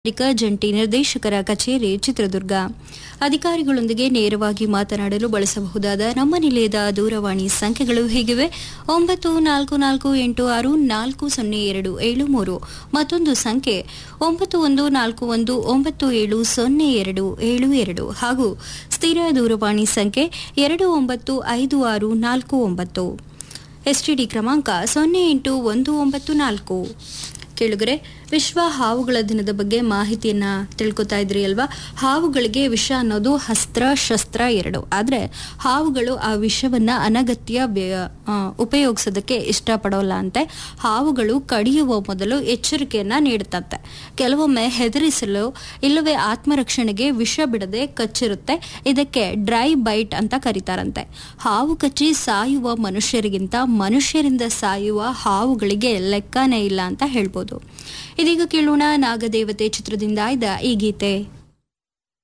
ರಿಕ ಜಂಟಿ ನಿರ್ದೇಶಕರ ಕಚೇರಿ ಚಿತ್ರದುರ್ಗ ಅಧಿಕಾರಿಗಳೊಂದಿಗೆ ನೇರವಾಗಿ ಮಾತನಾಡಲು ಬಳಸಬಹುದಾದ ನಮ್ಮ ನಿಲಯದ ದೂರವಾಣಿ ಸಂಖ್ಯೆಗಳು ಹೀಗಿವೆ ಒಂಬತ್ತು ನಾಲ್ಕು ನಾಲ್ಕು ಎಂಟು ಆರು ನಾಲ್ಕು ಸೊನ್ನೆ ಎರಡು ಏಳು ಮೂರು ಮತ್ತೊಂದು ಸಂಖ್ಯೆ ಒಂಬತ್ತು ಒಂದು ನಾಲ್ಕು ಒಂದು ಒಂಬತ್ತು ಏಳು ಸೊನ್ನೆ ಎರಡು ಏಳು ಎರಡು ಹಾಗೂ ಸ್ಥಿರ ದೂರವಾಣಿ ಸಂಖ್ಯೆ ಎರಡು ಒಂಬತ್ತು ಐದು ಆರು ನಾಲ್ಕು ಒಂಬತ್ತು ಎಸ್ಟಿಡಿ ಕ್ರಮಾಂಕ ಸೊನ್ನೆ ಎಂಟು ಒಂದು ಒಂಬತ್ತು ನಾಲ್ಕು ಕೇಳುಗರೆ ವಿಶ್ವ ಹಾವುಗಳ ದಿನದ ಬಗ್ಗೆ ಮಾಹಿತಿಯನ್ನ ತಿಳ್ಕೊತಾ ಇದ್ರಿ ಅಲ್ವಾ ಹಾವುಗಳಿಗೆ ವಿಷ ಅನ್ನೋದು ಅಸ್ತ್ರ ಶಸ್ತ್ರ ಎರಡು ಆದ್ರೆ ಹಾವುಗಳು ಆ ವಿಷವನ್ನ ಅನಗತ್ಯ ವ್ಯ- ಆ, ಉಪಯೋಗಿಸೋದಕ್ಕೆ ಇಷ್ಟಪಡೋಲ್ಲ ಅಂತೆ ಹಾವುಗಳು ಕಡಿಯುವ ಮೊದಲು ಎಚ್ಚರಿಕೆಯನ್ನ ನೀಡುತ್ತಂತೆ ಕೆಲವೊಮ್ಮೆ ಹೆದರಿಸಲು ಇಲ್ಲವೇ ಆತ್ಮರಕ್ಷಣೆಗೆ ವಿಷ ಬಿಡದೆ ಕಚ್ಚಿರುತ್ತೆ ಇದಕ್ಕೆ ಡ್ರೈ ಬೈಟ್ ಅಂತ ಕರೀತಾರಂತೆ ಹಾವು ಕಚ್ಚಿ ಸಾಯುವ ಮನುಷ್ಯರಿಗಿಂತ ಮನುಷ್ಯರಿಂದ ಸಾಯುವ ಹಾವುಗಳಿಗೆ ಲೆಕ್ಕನೇ ಇಲ್ಲ ಅಂತ ಹೇಳ್ಬೋದು ಇದೀಗ ಕೇಳೋಣ ನಾಗದೇವತೆ ಚಿತ್ರದಿಂದ ಆಯ್ದ ಈ ಗೀತೆ